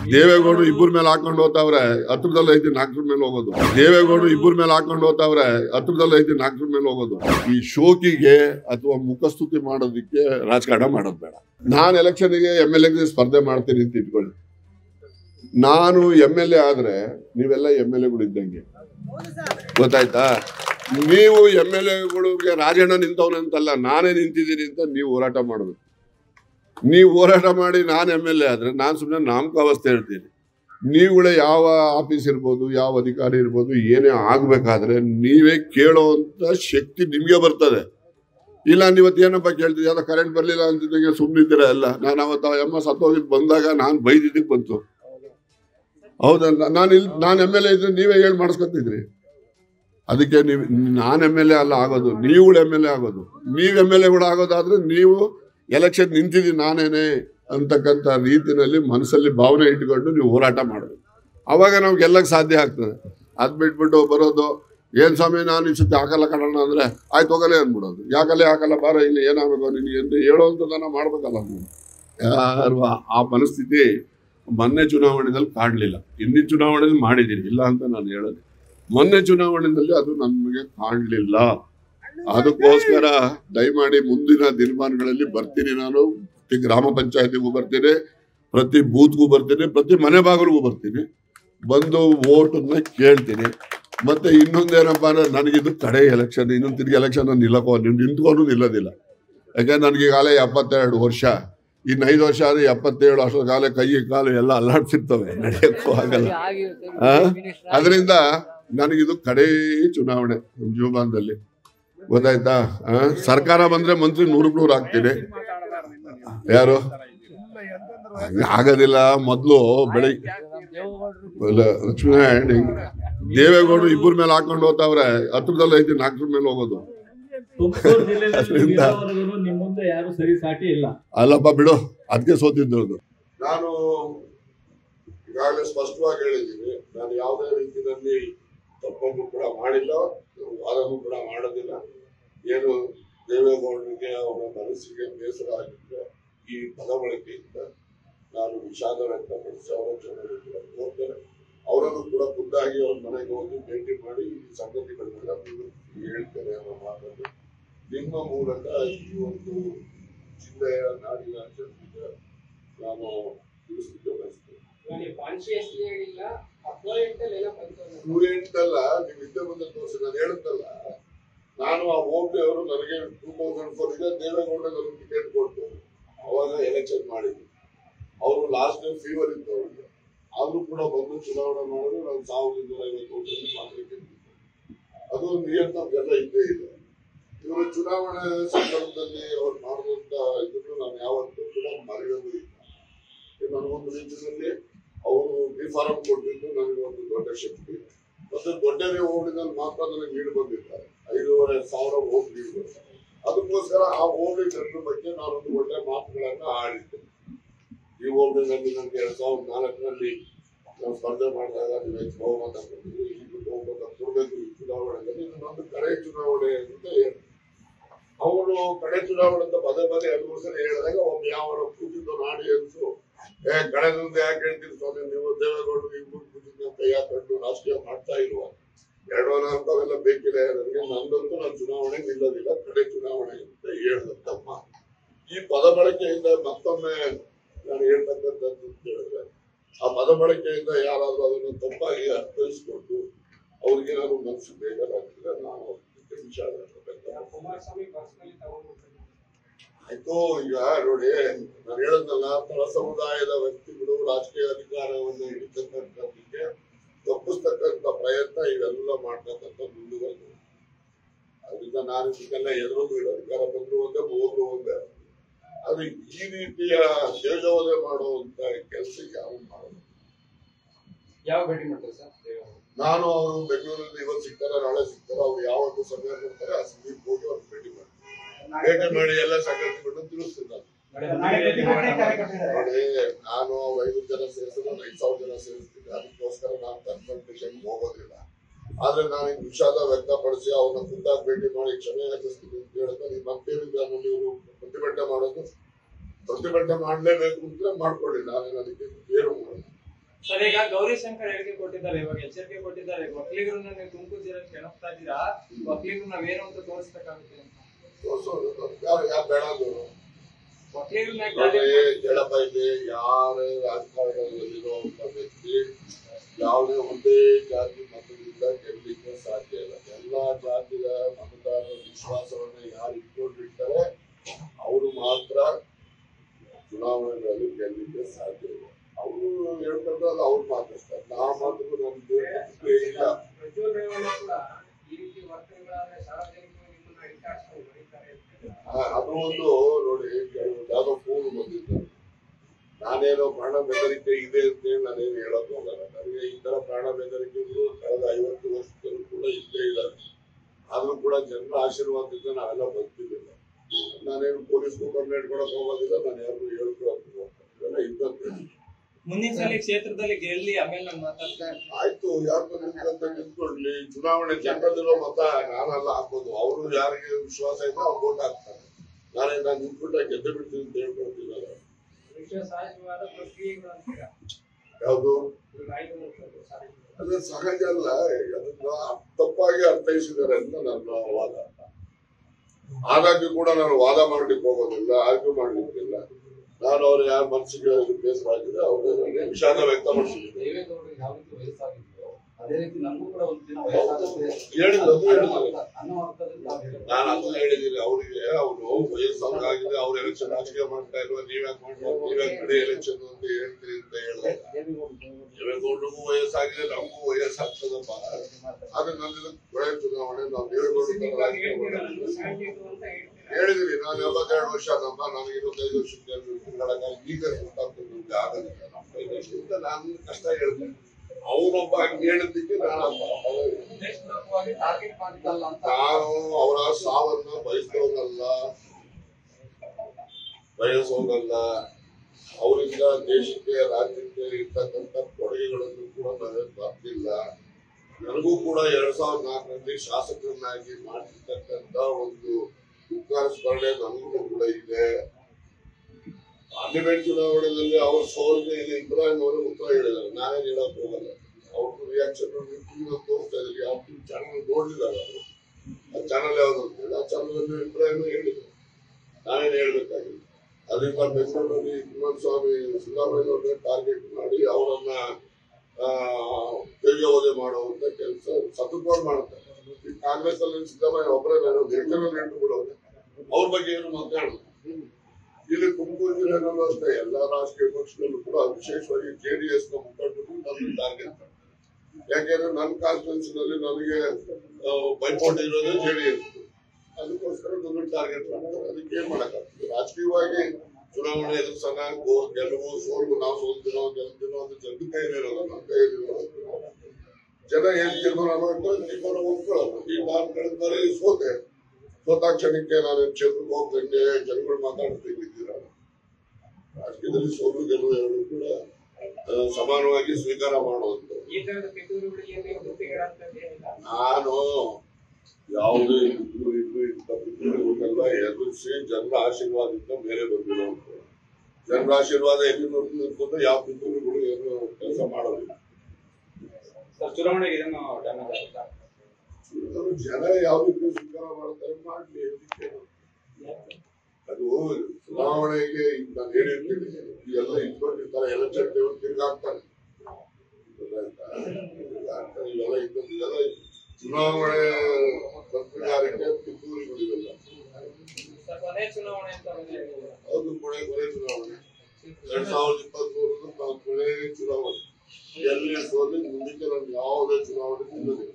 ದೇವೇಗೌಡರು ಇಬ್ಬರ ಮೇಲೆ ಹಾಕೊಂಡು ಹೋಗ್ತಾವ್ರೆ ಹತ್ರದಲ್ಲಿ ಐತಿ ನಾಲ್ಕರ ಮೇಲೆ ಹೋಗೋದು ದೇವೇಗೌಡರು ಇಬ್ಬರ ಮೇಲೆ ಹಾಕೊಂಡು ಹೋಗ್ತಾವ್ರೆ ಹತ್ರದಲ್ಲಿ ಐತಿ ನಾಲ್ಕರ ಮೇಲೆ ಹೋಗೋದು ಈ ಶೋಕಿಗೆ ಅಥವಾ ಮುಖಸ್ತುತಿ ಮಾಡೋದಕ್ಕೆ ರಾಜಕಾರಣ ಮಾಡೋದು ಬೇಡ ನಾನು ಎಲೆಕ್ಷನ್ಗೆ ಎಮ್ ಎಲ್ ಎಗೆ ಸ್ಪರ್ಧೆ ಮಾಡ್ತೀನಿ ಅಂತ ಇಟ್ಕೊಳ್ಳಿ ನಾನು ಎಮ್ ಎಲ್ ಎ ಆದ್ರೆ ನೀವೆಲ್ಲ ಎಮ್ ಎಲ್ ಎಗಳು ಇದ್ದಂಗೆ ಗೊತ್ತಾಯ್ತಾ ನೀವು ಎಮ್ ಎಲ್ ಎಗಳಿಗೆ ರಾಜಣ್ಣ ನಿಂತವನಂತಲ್ಲ ನಾನೇ ನಿಂತಿದ್ದೀನಿ ಅಂತ ನೀವು ಹೋರಾಟ ಮಾಡಬೇಕು ನೀವು ಹೋರಾಟ ಮಾಡಿ ನಾನು ಎಮ್ ಎಲ್ ಎ ಆದ್ರೆ ನಾನು ಸುಮ್ಮನೆ ನಾಮಕಾವಸ್ಥೆ ಹೇಳ್ತೀನಿ ನೀವುಗಳೇ ಯಾವ ಆಫೀಸ್ ಇರ್ಬೋದು ಯಾವ ಅಧಿಕಾರಿ ಇರ್ಬೋದು ಏನೇ ಆಗ್ಬೇಕಾದ್ರೆ ನೀವೇ ಕೇಳೋವಂಥ ಶಕ್ತಿ ನಿಮಗೆ ಬರ್ತದೆ ಇಲ್ಲ ನೀವತ್ತು ಏನಪ್ಪ ಕೇಳ್ತೀವಿ ಯಾವ್ದೋ ಕರೆಂಟ್ ಬರಲಿಲ್ಲ ಅಂತಿದ್ದಂಗೆ ಸುಮ್ಮನಿದ್ದೀರ ಎಲ್ಲ ನಾನು ಅವತ್ತು ಎಮ್ಮ ಸತ್ತೋಗಿದ್ದು ಬಂದಾಗ ನಾನು ಬೈದಿದ್ದಕ್ಕೆ ಬಂತು ಹೌದಾ ನಾನು ಇಲ್ಲಿ ನಾನು ಎಮ್ ಎಲ್ ಎ ಇದ್ರೆ ನೀವೇ ಹೇಳಿ ಮಾಡಿಸ್ಕೊತಿದ್ರಿ ಅದಕ್ಕೆ ನೀವು ನಾನು ಎಮ್ ಎಲ್ ಎ ಅಲ್ಲ ಆಗೋದು ನೀವುಗಳು ಎಮ್ ಎಲ್ ಎ ಆಗೋದು ನೀವು ಎಮ್ ಎಲ್ ಎಗಳು ಆಗೋದಾದ್ರೆ ನೀವು ಎಲೆಕ್ಷನ್ ನಿಂತಿದ್ದೀನಿ ನಾನೇನೆ ಅಂತಕ್ಕಂಥ ರೀತಿನಲ್ಲಿ ಮನಸ್ಸಲ್ಲಿ ಭಾವನೆ ಇಟ್ಕೊಂಡು ನೀವು ಹೋರಾಟ ಮಾಡಬೇಕು ಅವಾಗ ನಾವು ಗೆಲ್ಲಕ್ಕೆ ಸಾಧ್ಯ ಆಗ್ತದೆ ಅದು ಬಿಟ್ಬಿಟ್ಟು ಬರೋದು ಏನು ಸ್ವಾಮಿ ನಾನು ಈ ಸತಿ ಹಾಕಲ್ಲ ಕಣಣ್ಣ ಅಂದರೆ ಆಯ್ತು ಹೋಗಲೇ ಅಂದ್ಬಿಡೋದು ಯಾಕಲ್ಲೇ ಹಾಕಲ್ಲ ಬಾರ ಇಲ್ಲಿ ಏನಾಗಬೇಕು ನಿನಗೆ ಅಂತ ಹೇಳೋವಂಥದ್ದನ್ನ ಮಾಡ್ಬೇಕಲ್ಲ ನೀವು ಯಾರು ಆ- ಆ ಮನಸ್ಥಿತಿ ಮೊನ್ನೆ ಚುನಾವಣೆಯಲ್ಲಿ ಕಾಣಲಿಲ್ಲ ಹಿಂದಿನ ಚುನಾವಣೆಯಲ್ಲಿ ಮಾಡಿದ್ದೀನಿ ಇಲ್ಲ ಅಂತ ನಾನು ಹೇಳೋದು ಮೊನ್ನೆ ಚುನಾವಣೆಯಲ್ಲಿ ಅದು ನಮಗೆ ಕಾಣಲಿಲ್ಲ ಅದಕ್ಕೋಸ್ಕರ ದಯಮಾಡಿ ಮುಂದಿನ ದಿನಮಾನಗಳಲ್ಲಿ ಬರ್ತೀನಿ ನಾನು ಪ್ರತಿ ಗ್ರಾಮ ಪಂಚಾಯತಿಗೂ ಬರ್ತೀನಿ ಪ್ರತಿ ಬೂತ್ಗೂ ಬರ್ತೀನಿ ಪ್ರತಿ ಮನೆ ಬಾಗಿಲಿಗೂ ಬರ್ತೀನಿ ಬಂದು ಓಟನ್ನ ಕೇಳ್ತೀನಿ ಮತ್ತೆ ಇನ್ನೊಂದೇನಪ್ಪ ಅಂದ್ರೆ ನನಗಿದು ಕಡೆ ಎಲೆಕ್ಷನ್ ಇನ್ನೊಂದು ತಿರ್ಗಿ ಎಲೆಕ್ಷನ್ ನಾನು ನಿಲ್ಲಕೋ ನಿಂತ್ಕೊಂಡು ನಿಲ್ಲೋದಿಲ್ಲ ಯಾಕಂದ್ರೆ ನನಗೆ ಈಗಾಗಲೇ ಎಪ್ಪತ್ತೆರಡು ವರ್ಷ ಇನ್ನು ಐದು ವರ್ಷ ಆದರೆ ಎಪ್ಪತ್ತೇಳು ಅಷ್ಟೊತ್ತಿಗಾಗಲೇ ಕೈ ಕಾಲು ಎಲ್ಲ ಅಲ್ಲಾಡ್ತಿರ್ತವೆ ನಡೆಯೋಕ್ಕೂ ಆಗಲ್ಲ ಆ? ಅದರಿಂದ ನನಗಿದು ಕಡೇ ಚುನಾವಣೆ ನಮ್ಮ ಜೀವಮಾನದಲ್ಲಿ ಗೊತ್ತಾಯ್ತಾ ಆ? ಸರ್ಕಾರ ಬಂದ್ರೆ ಮಂತ್ರಿ ನೂರಕ್ಕೆ ನೂರು ಆಗ್ತೀನಿ ಯಾರು ಆಗೋದಿಲ್ಲ ಮೊದಲು ಬೆಳಿಗ್ಗೆ ಅಲ್ಲ, ಲಕ್ಷ್ಮೀನಾರಾಯಣ ದೇವೇಗೌಡರು ಇಬ್ಬರ ಮೇಲೆ ಹಾಕೊಂಡು ಹೋಗ್ತಾವ್ರೆ ಹತ್ರದಲ್ಲಿ ಐತಿ ನಾಲ್ಕರ ಮೇಲೆ ಹೋಗೋದು ತುಮಕೂರು ಜಿಲ್ಲೆಯಲ್ಲಿ ಅದರಿಂದ- ಇಲ್ಲಿಯವರೆಗೂ ನಿಮ್ಮ ಮುಂದೆ ಯಾರು ಸರಿ ಸಾಟಿ ಇಲ್ಲ ಅಲ್ಲಪ್ಪ ಬಿಡು ಅದಕ್ಕೆ ಸೋತಿದ್ದು ನಾನು ಈಗಾಗಲೇ ಸ್ಪಷ್ಟವಾಗಿ ಹೇಳಿದ್ದೀನಿ ನಾನು ಯಾವುದೇ ರೀತಿಯಲ್ಲಿ ತಪ್ಪನ್ನು ಕೂಡ ಮಾಡಿಲ್ಲ ವಾದನೂ ಕೂಡ ಮಾಡೋದಿಲ್ಲ ಏನು ದೇವೇಗೌಡರಿಗೆ ಅವರ ಮನಸ್ಸಿಗೆ ಬೇಸರ ಆಗಿದ್ರೆ ಈ ಪದ ಬಳಕೆಯಿಂದ ನಾನು ವಿಷಾದ ವ್ಯಕ್ತಪಡಿಸಿ ಅವರ ಜೊತೆ ಕೂಡ ಹೋಗ್ತೇನೆ ಅವರನ್ನು ಕೂಡ ಖುದ್ದಾಗಿ ಅವ್ರ ಮನೆಗೆ ಹೋಗಿ ಭೇಟಿ ಮಾಡಿ ಈ ಸಂಗತಿಗಳನ್ನೆಲ್ಲ ವಿವರಿಸಿ ಹೇಳ್ತೇನೆ ಅನ್ನೋ ಮಾತನ್ನು ನಿಮ್ಮ ಮೂಲಕ ಈ ಒಂದು ಜಿಲ್ಲೆಯ ನಾಡಿನ ಜನರಿಗೆ ನಾನು ತಿಳಿಸಲಿಕ್ಕೆ ಬಯಸ್ತೇನೆ ಕಾನ್ಶಿಯಸ್ಲಿ ಹೇಳಿಲ್ಲ ಅಪೋನೆಂಟ್ ಅಲ್ಲಿ ಏನೋ ಬಂತು ಸ್ಟೂಡೆಂಟ್ ಅಲ್ಲ ನೀವು ಹಿಂದೆ ಮುಂದೆ ತೋರಿಸಿ ನಾನು ಹೇಳುತ್ತಲ್ಲ ನಾನು ಆ ಓಪಿ ಅವರು ನನಗೆ ಟೂ ತೌಸಂಡ್ ಫೋರ್ ಇದೆ ದೇವೇಗೌಡ ನನಗೆ ಟಿಕೆಟ್ ಕೊಟ್ಟು ಅವಾಗ ಎಲೆಕ್ಷನ್ ಮಾಡಿದ್ರು ಅವರು ಲಾಸ್ಟ್ ಟೈಮ್ ಫೀವರ್ ಇತ್ತು ಅವ್ರಿಗೆ ಆದ್ರೂ ಕೂಡ ಬಂದು ಚುನಾವಣೆ ಮಾಡಿದ್ರು ನಾನು ಸಾವಿರದ ಇನ್ನೂರ ಐವತ್ತು ಓಟನ್ನು ಮಾಡಲಿಕ್ಕೆ ಅದು ನಿಯತ ನಮ್ಗೆಲ್ಲ ಇದ್ದೇ ಇದೆ ಇವರು ಚುನಾವಣೆ ಸಂದರ್ಭದಲ್ಲಿ ಅವ್ರು ಮಾಡಿದಂತ ಇದನ್ನು ನಾನು ಯಾವತ್ತೂ ಕೂಡ ಮರೆಯೋದು ಇಲ್ಲ ಇದು ನನಗೊಂದು ರೀತಿಯಲ್ಲಿ ಅವರು ಬಿ ಫಾರಂ ಕೊಟ್ಟಿದ್ದು ನನಗೆ ಒಂದು ದೊಡ್ಡ ಶಕ್ತಿ ಮತ್ತೆ ದೊಡ್ಡನೇ ಹೋಬಳಿನಲ್ಲಿ ಮಾತ್ರ ನನಗೆ ನೀಡಿ ಬಂದಿದ್ದಾರೆ ಐದೂವರೆ ಸಾವಿರ ಓಟ್ ನೀಡಿ ಬಂದಿದ್ದಾರೆ ಅದಕ್ಕೋಸ್ಕರ ಆ ಹೋಬಳಿ ಜನರ ಬಗ್ಗೆ ನಾನೊಂದು ಒಳ್ಳೆ ಮಾತುಗಳನ್ನ ಆಡಿದ್ದೆ ಈ ಹೋಬಳಿನಲ್ಲಿ ನನಗೆ ಎರಡ್ ಸಾವಿರದ ನಾಲ್ಕರಲ್ಲಿ ನಾವು ಸ್ಪರ್ಧೆ ಮಾಡಿದಾಗ ನೀವು ಹೆಚ್ಚು ಬಹುಮತ ಕೊಟ್ಟಿದ್ರು ಈಗ ಬಹುಮತ ಕೊಡಬೇಕು ಈ ಚುನಾವಣೆಯಲ್ಲಿ ಇದು ನಂದು ಕಡೆ ಚುನಾವಣೆ ಅಂತ ಹೇಳಿ ಅವರು ಕಡೆ ಚುನಾವಣೆ ಅಂತ ಪದೇ ಪದೇ ಎರಡು ಮೂರು ಸಲ ಹೇಳಿದಾಗ ಒಬ್ಬ ಯಾವ ಕೂತಿದ್ದು ನಾಡಿ ಅನ್ಸು ಏ ಕಳೆದಿಂದ ಯಾಕೆ ಹೇಳ್ತೀರಿ ಸ್ವಾಮಿ ನೀವು ದೇವೇಗೌಡರು ಇಬ್ಬರು ಕೂತಿದ್ದು ಕೈ ಹಾಕೊಂಡು ರಾಜಕೀಯ ಮಾಡ್ತಾ ಇಲ್ವಾ ಎರಡು ನಾಲ್ಕು ಅವೆಲ್ಲ ಬೇಕಿಲ್ಲ ನನಗೆ ನಂದಂತೂ ನಾನು ಚುನಾವಣೆ ನಿಲ್ಲೋದಿಲ್ಲ ಕಡೆ ಚುನಾವಣೆ ಅಂತ ಹೇಳ್ದಂತ ಮಾತು ಈ ಪದ ಬಳಕೆಯಿಂದ ಮತ್ತೊಮ್ಮೆ ನಾನು ಹೇಳ್ತಕ್ಕಂಥದ್ದು ಅಂತ ಹೇಳಿದ್ರೆ ಆ ಪದ ಬಳಕೆಯಿಂದ ಯಾರಾದ್ರೂ ಅದನ್ನು ತಪ್ಪಾಗಿ ಅರ್ಥೈಸ್ಕೊಂಡು ಅವ್ರಿಗೆ ನಾನು ಮನಸ್ಸು ಬೇಜಾರಾಗಿದ್ರೆ ನಾನು ಅದಕ್ಕೆ ವಿಚಾರ ವ್ಯಕ್ತಪಡಿಸ್ತೇನೆ. ಕುಮಾರಸ್ವಾಮಿ ಪರ್ಸನಲಿ ತಗೊಂಡ್ಬಿಟ್ಟು ಆಯ್ತು ಈಗ ನೋಡಿ ನಾನು ಹೇಳದ್ನಲ್ಲ ತಳ ಸಮುದಾಯದ ವ್ಯಕ್ತಿಗಳು ರಾಜಕೀಯ ಅಧಿಕಾರವನ್ನು ಹಿಡಿತಕ್ಕಂಥದ್ದಕ್ಕೆ ತಪ್ಪಿಸ್ತಕ್ಕಂಥ ಪ್ರಯತ್ನ ಇವೆಲ್ಲ ಮಾಡ್ತಕ್ಕಂಥ ಮುಂದುವರೆದು ಅದರಿಂದ ನಾನು ಇದಕ್ಕೆಲ್ಲ ಎದುರು ಇಡೋ ಅಧಿಕಾರ ಬಂದ್ರು ಒಂದೇ ಹೋದ್ರು ಒಂದೇ ಅದು ಈ ರೀತಿಯ ತೇಜೋವಧೆ ಮಾಡುವಂತ ಕೆಲಸ ಯಾವ ಮಾಡೋದು ಯಾವ ಭೇಟಿ ಮಾಡ್ತಾರೆ ಸರ್ ದೇವೇಗೌಡ? ನಾನು ಅವರು ಬೆಂಗಳೂರಲ್ಲಿ ಇವತ್ತು ಸಿಗ್ತಾರೆ ನಾಳೆ ಸಿಗ್ತಾರೆ ಅವ್ರು ಯಾವತ್ತು ಸಮಯ ಕೊಡ್ತಾರೆ ಆ ಸಮಯಕ್ಕೆ ಹೋಗಿ ಅವ್ರು ಭೇಟಿ ಮಾಡ್ತೀನಿ ಭೇಟಿ ಮಾಡಿ ಎಲ್ಲ ಸಂಗತಿಗಳನ್ನು ತಿಳಿಸ್ತೀನಿ ನಾನು ನೋಡಿ ನಾನು ಐದು ಜನ ಸೇರಿಸಿದ್ರೆ ಐದು ಸಾವಿರ ಜನ ಸೇರಿಸ್ತೀನಿ ಅದಕ್ಕೋಸ್ಕರ ನಾನು ಕನ್ಫರ್ಮೇಶನ್ ಹೋಗೋದಿಲ್ಲ ಆದ್ರೆ ನಾನು ಹಿಂಗ್ ವಿಷಾದ ವ್ಯಕ್ತಪಡಿಸಿ ಅವ್ರನ್ನ ಖುದ್ದಾಗಿ ಭೇಟಿ ಮಾಡಿ ಕ್ಷಮೆ ಯಾಚಿಸ್ತೀನಿ ಅಂತ ಹೇಳಿದ್ರೆ ನೀವು ಮತ್ತೇನಿದೆ ಆಮೇಲೆ ಇವರು ಪ್ರತಿಭಟನೆ ಮಾಡೋದು ಪ್ರತಿಭಟನೆ ಮಾಡಲೇಬೇಕು ಅಂತ ಮಾಡ್ಕೊಳ್ಳಿ ನಾನೇನು ಅದಕ್ಕೆ ಏನು ಮಾಡೋದು ಸರ್ ಈಗ ಗೌರಿಶಂಕರ್ ಹೇಳಿಕೆ ಕೊಟ್ಟಿದ್ದಾರೆ ಇವಾಗ ಎಚ್ಚರಿಕೆ ಕೊಟ್ಟಿದ್ದಾರೆ ಒಕ್ಕಲಿಗರನ್ನ ನೀವು ತುಮಕೂರು ಜಿಲ್ಲೆ ಕೆಣಕ್ತಾ ಇದ್ದೀರಾ ಒಕ್ಕಲಿಗರು ನಾವೇನು ಅಂತ ತೋರಿಸ್ಬೇಕಾಗುತ್ತೆ ಅಂತ ತೋರ್ಸೋದು. ಯಾರು ಯಾರು ಬೇಡ ಅಂದ್ರು? ಒಕ್ಕಲಿಗರನ್ನ ನೋಡಿ, ಕೇಳಪ್ಪ ಇಲ್ಲಿ ಯಾರೇ ರಾಜಕಾರಣದಲ್ಲಿರೋ ಒಬ್ಬ ವ್ಯಕ್ತಿ ಯಾವುದೇ ಒಂದೇ ಜಾತಿ ಮತದಿಂದ ಗೆಲ್ಲಲಿಕ್ಕೆ ಸಾಧ್ಯ ಇಲ್ಲ ಎಲ್ಲಾ ಜಾತಿಯ ಮತದಾರರ ವಿಶ್ವಾಸವನ್ನ ಯಾರು ಇಟ್ಕೊಂಡಿರ್ತಾರೆ ಅವರು ಮಾತ್ರ ಚುನಾವಣೆಗಳಲ್ಲಿ ಗೆಲ್ಲಲಿಕ್ಕೆ ಸಾಧ್ಯ ಇಲ್ಲ ಅವರು ಹೇಳ್ಕೊಂಡ್ರೆ ಅದು ಅವ್ರು ಮಾತಾಡ್ತಾರೆ ನಾ ಮಾತ್ರ ನಮ್ಗೆ ಇಲ್ಲ ಪ್ರಜ್ವಲ್ ರೇವಣ್ಣ ಕೂಡ ಈ ರೀತಿ ವರ್ತನೆಗಳಾದ್ರೆ ಸಾರ್ವಜನಿಕರು ನಿಮ್ಮನ್ನ ಹಿಡಿದಾಡ್ಸ್ಕೊಂಡು ಹೊಡಿತಾರೆ ಅಂತ ಆ, ಅದು ಒಂದು ನೋಡಿ ಕೆಲವು ಯಾವ್ದೋ ಫೋನ್ ಬಂದಿದ್ದು ನಾನೇನೋ ಪ್ರಾಣ ಬೆದರಿಕೆ ಇದೆ ಅಂತ ಹೇಳಿ ನಾನೇನು ಹೇಳಕ್ ಹೋಗಲ್ಲ ನನಗೆ ಈ ತರ ಪ್ರಾಣ ಬೆದರಿಕೆಗಳು ಕಳೆದ ಐವತ್ತು ವರ್ಷದಲ್ಲೂ ಕೂಡ ಇದ್ದೇ ಇದ್ದಾರೆ ಆದ್ರೂ ಕೂಡ ಜನರ ಆಶೀರ್ವಾದದಿಂದ ನಾವೆಲ್ಲ ಬರ್ತಿರ್ಲಿಲ್ಲ ನಾನೇನು ಪೊಲೀಸ್ಗೂ ಕಂಪ್ಲೇಂಟ್ ಕೊಡಕ್ ಹೋಗೋದಿಲ್ಲ ನಾನು ಯಾರಿಗೂ ಹೇಳ್ಕೊಳಕ್ ಹೋಗಲ್ಲ ಇವೆಲ್ಲ ಇದ್ದಂತೆ ಮುಂದಿನ ಸಲ ಕ್ಷೇತ್ರದಲ್ಲಿ ಗೆಲ್ಲಿ ಆಮೇಲೆ ನಾನು ಮಾತಾಡ್ತೇನೆ ಆಯ್ತು ಯಾರು ಬಂದಿದ್ದಂತ ನಿಂತ್ಕೊಳ್ಳಿ ಚುನಾವಣೆ ಜನರಲ್ಲಿರೋ ಮತ ನಾನಲ್ಲ ಹಾಕೋದು ಅವರು ಯಾರಿಗೆ ವಿಶ್ವಾಸ ಇದೆ ಅವ್ರು ವೋಟ್ ಹಾಕ್ತಾರೆ ನಾನೇ ನಾನು ನಿಂತ್ಬಿಟ್ಟ ಗೆದ್ದು ಬಿಡ್ತೀನಿ ಅಂತ ಹೇಳ್ಕೊಳ್ತೀನಲ್ಲ ವಿಶ್ವ ಸಹಜವಾದ ಪ್ರಕ್ರಿಯೆಗಳು ಅಂತೀರಾ ಯಾವುದು ಈಗ ಐದು ವರ್ಷದ್ದು ಸಹಜ. ಅದು ಸಹಜ ಅಲ್ಲ ಅದನ್ನ ತಪ್ಪಾಗಿ ಅರ್ಥೈಸಿದ್ದಾರೆ ಅಂತ ನನ್ನ ವಾದ ಆದಾಗ್ಯೂ ಕೂಡ ನಾನು ವಾದ ಮಾಡ್ಲಿಕ್ಕೆ ಹೋಗೋದಿಲ್ಲ ಆರ್ಗ್ಯೂ ಮಾಡ್ಲಿಕ್ಕಿಲ್ಲ ನಾನು ಅವ್ರ ಯಾರ ಮನಸ್ಸಿಗೆ ಬೇಸರ ಆಗಿದೆ ಅವ್ರಿಗೆ ನನಗೆ ವಿಷಾದ ವ್ಯಕ್ತಪಡಿಸಿದ್ದೀನಿ ದೇವೇಗೌಡರಿಗೆ ಯಾವ ರೀತಿ ವಯಸ್ಸಾಗಿದೆಯೋ ಅದೇ ರೀತಿ ನಮಗೂ ಕೂಡ ಒಂದು ದಿನ ವಯಸ್ಸಾಗುತ್ತೆ ಹೇಳಿದ್ದು ಅದು ಹೇಳಿದ್ದು. ಅನ್ನೋ ಅರ್ಥದಲ್ಲಿ ನಾವು ಹೇಳಿದ್ದು. ನಾನು ಅದು ಹೇಳಿದ್ದೀನಿ ಅವರಿಗೆ ಅವರು ವಯಸ್ಸಾಗಿದೆ ಅವ್ರು ಎಲೆಕ್ಷನ್ ರಾಜಕೀಯ ಮಾಡ್ತಾ ಇಲ್ವಾ ನೀವ್ಯಾಕೆ ಮಾಡ್ತಾ ನೀವ್ಯಾಕೆ ಕಡೆ ಎಲೆಕ್ಷನ್ ಅಂತ ಹೇಳ್ತೀರಿ ಅಂತ ಹೇಳಿದಾಗ ದೇವೇಗೌಡರಿಗೂ ವಯಸ್ಸಾಗಿದೆ ನಮಗೂ ವಯಸ್ಸಾಗ್ತದಪ್ಪ ಆದ್ರೆ ನನ್ನ ಒಳ್ಳೆ ಚುನಾವಣೆ ನಾವು ದೇವೇಗೌಡ ಇವಾಗ ಹೇಳ್ತೀರಾ ನೀವು ಸಾಯ್ಬೇಕು ಅಂತ ಹೇಳ್ತೀರಾ ಹೇಳಿದೀನಿ ನಾನು ಎಂಬತ್ತೆರಡು ವರ್ಷ ನಮ್ಮ ನನಗೆ ಇನ್ನೊಂದೈದು ವರ್ಷಕ್ಕೆ ತಿಂಗಳಾಗ ಈಗ ಗೊತ್ತಾಗ್ತದೆ ನಮ್ಗೆ ಆಗೋದಿಲ್ಲ ನಮ್ಮ ಕೈಲಿ ಅಂತ ನಾನು ಕಷ್ಟ ಹೇಳ್ತೇನೆ ಅವನೊಬ್ಬ ಹಂಗೆ ಹೇಳಿದ್ದಕ್ಕೆ ನಾನು ಉದ್ದೇಶಪೂರ್ವಕವಾಗಿ ಟಾರ್ಗೆಟ್ ಮಾಡಿದ್ದಲ್ಲ ಅಂತ ನಾನು ಅವರ ಸಾವನ್ನ ಬಯಸೋನಲ್ಲ ಬಯಸೋನಲ್ಲ ಅವರಿಂದ ದೇಶಕ್ಕೆ ರಾಜ್ಯಕ್ಕೆ ಇರ್ತಕ್ಕಂಥ ಕೊಡುಗೆಗಳನ್ನು ಕೂಡ ನಾವೇನು ಬರ್ತಿಲ್ಲ ನನಗೂ ಕೂಡ ಎರಡ್ ಸಾವಿರದ ನಾಲ್ಕರಲ್ಲಿ ಶಾಸಕರನ್ನಾಗಿ ಮಾಡಿರ್ತಕ್ಕಂಥ ಒಂದು ಉತ್ತರ ಸ್ಮರಣೆ ನನಗೂ ಕೂಡ ಇದೆ ಪಾರ್ಲಿಮೆಂಟ್ ಚುನಾವಣೆಯಲ್ಲಿ ಅವ್ರ ಸೋಲಿಗೆ ಈಗ ಇಬ್ರಾಹಿಂ ಅವರು ಉತ್ತರ ಹೇಳಿದ್ದಾರೆ ನಾನೇನು ಹೇಳಕ್ ಹೋಗಲ್ಲ ಅವ್ರ ರಿಯಾಕ್ಷನ್ ತೋರಿಸ್ತಾ ಇದ್ದಾರೆ ಯಾವ ಚಾನಲ್ ನೋಡ್ಲಿಲ್ಲ ನಾನು ಆ ಚಾನಲ್ ಯಾವ್ದು ಅಂತ ಹೇಳಿ ಆ ಚಾನಲ್ ಅಲ್ಲಿ ಇಬ್ರಾಹಿಂ ಹೇಳಿದ್ರು ನಾನೇನು ಹೇಳ್ಬೇಕಾಗಿಲ್ಲ ಅದರಿಂದ ಬೆಂಗಳೂರಲ್ಲಿ ಕುಮಾರಸ್ವಾಮಿ ಸಿದ್ದರಾಮಯ್ಯ ಟಾರ್ಗೆಟ್ ಮಾಡಿ ಅವರನ್ನ ತೆಗೆಯೋದೆ ಮಾಡುವಂತ ಕೆಲಸ ಸತತವಾಗಿ ಮಾಡ್ತಾರೆ ಈ ಕಾಂಗ್ರೆಸ್ ಅಲ್ಲಿ ಸಿದ್ದರಾಮಯ್ಯ ಒಬ್ಬರೇ ನಾನು ಹೆಚ್ಚಿನ ನೆಂಟು ಬಿಡೋದೆ ಅವ್ರ ಬಗ್ಗೆ ಏನು ಮಾತಾಡೋದು ಇಲ್ಲಿ ತುಮಕೂರು ಜಿಲ್ಲೆನಲ್ಲೂ ಅಷ್ಟೇ ಎಲ್ಲಾ ರಾಜಕೀಯ ಪಕ್ಷಗಳಲ್ಲೂ ಕೂಡ ವಿಶೇಷವಾಗಿ ಜೆಡಿಎಸ್ ನ ಮುಖಂಡರು ನನ್ನ ಟಾರ್ಗೆಟ್ ಮಾಡ್ತಾರೆ ಯಾಕೆಂದ್ರೆ ನನ್ನ ಕಾನ್ಸ್ಟಿಟ್ಯೂನ್ಸಿ ನಲ್ಲಿ ನನಗೆ ಆ, ಪೈಪೋಟಿ ಇರೋದೇ ಜೆಡಿಎಸ್ ಅದಕ್ಕೋಸ್ಕರ ನನ್ನ ಟಾರ್ಗೆಟ್ ಮಾಡ್ತಾರೆ ಅದಕ್ಕೆ ಏನ್ ಮಾಡಕ್ಕಾಗ್ತದೆ ರಾಜಕೀಯವಾಗಿ ಚುನಾವಣೆ ಎದುರ್ಸನ ಗೋ- ಗೆಲುವು ಸೋಲು ನಾವು ಸೋಲ್ತಿನೋ ಗೆಲ್ತಿನೋ ಅದು ಜನದ ಕೈಲಿರೋದು ನಮ್ಮ ಕೈಲಿರೋದು ಜನ ಏನ್ ತೀರ್ಮಾನ ಮಾಡ್ತಾರೆ ತೀರ್ಮಾನ ಒಪ್ಕೊಳ್ಳೋದು ಈಗ ನಾನು ಕಳೆದ ಬಾರಿ ಸೋತೆ ಸೋತ ಕ್ಷಣಕ್ಕೆ ನಾನು ಕ್ಷೇತ್ರಕ್ಕೆ ಹೋಗ್ದಂಗೆ ಜನಗಳು ಮಾತಾಡ್ತಿದ್ದೀರ ರಾಜಕೀಯದಲ್ಲಿ ಸೋಲು ಗೆಲುವು ಎರಡು ಕೂಡ ಆ, ಸಮಾನವಾಗಿ ಸ್ವೀಕಾರ ಮಾಡುವಂತ ಈ ತರದ ಪಿತೂರುಗಳಿಗೆ ಗುತ್ತಿಗೆಗಳಂತದ್ದು ಏನಿಲ್ಲ ನಾನು ಯಾವುದೇ ಇದ್ದು ಇದ್ದು ಇಂಥ ಪಿತೂರಿಗಳನ್ನೆಲ್ಲ ಎದುರಿಸಿ ಜನರ ಆಶೀರ್ವಾದದಿಂದ ಮೇಲೆ ಬಂದಿರೋ ಜನರ ಆಶೀರ್ವಾದ ಎಲ್ಲಿ ನೋಡ್ತಿದ್ರೆ ಯಾವ ಪಿತೂರಿಗಳು ಏನು ಕೆಲಸ ಮಾಡೋದಿಲ್ಲ ಸರ್ ಚುನಾವಣೆಗೆ ಇದನ್ನು ಡ್ಯಾಮೇಜ್ ಆಗುತ್ತಾ ಅದು ಜನ ಯಾವ ರೀತಿ ಸ್ವೀಕಾರ ಮಾಡ್ತಾರೆ ಮಾಡ್ಲಿ ಅದಕ್ಕೇನು? ಅದು ಚುನಾವಣೆಗೆ ಈಗ ನಾನು ಹೇಳಿರ್ತೀನಿ ಎಲ್ಲ ಇಟ್ಕೊಂಡಿರ್ತಾರೆ ಎಲೆಕ್ಷನ್ ತಿರ್ಗಾಕ್ತಾರೆ ಗೊತ್ತಾಯ್ತಾ? ತಿರ್ಗಾಕ್ತಾರೆ, ಇವೆಲ್ಲ ಇದ್ದದ್ದು ಇದೆಲ್ಲ ಚುನಾವಣೆ ತಂತ್ರಗಾರಿಕೆ ಪಿತೂರಿಗಳು ಇವೆಲ್ಲ ಸರ್ ಕೊನೆ ಚುನಾವಣೆ ಅಂತ ಒಂದು ಹೇಳಿದ್ದೀರಾ. ಹೌದು ಕೊನೆ ಕೊನೆ ಚುನಾವಣೆ ಎರಡ್ ಸಾವಿರದ ಇಪ್ಪತ್ತ್ ಮೂರದ್ದು ನಾವು ಕೊನೆ ಚುನಾವಣೆ ಎಲ್ಲಿ ಸೋಲಿ ಮುಂದಕ್ಕೆ ನಮ್ಗೆ ಯಾವುದೇ ಚುನಾವಣೆ ನಿಲ್ಲೋದಿಲ್ಲ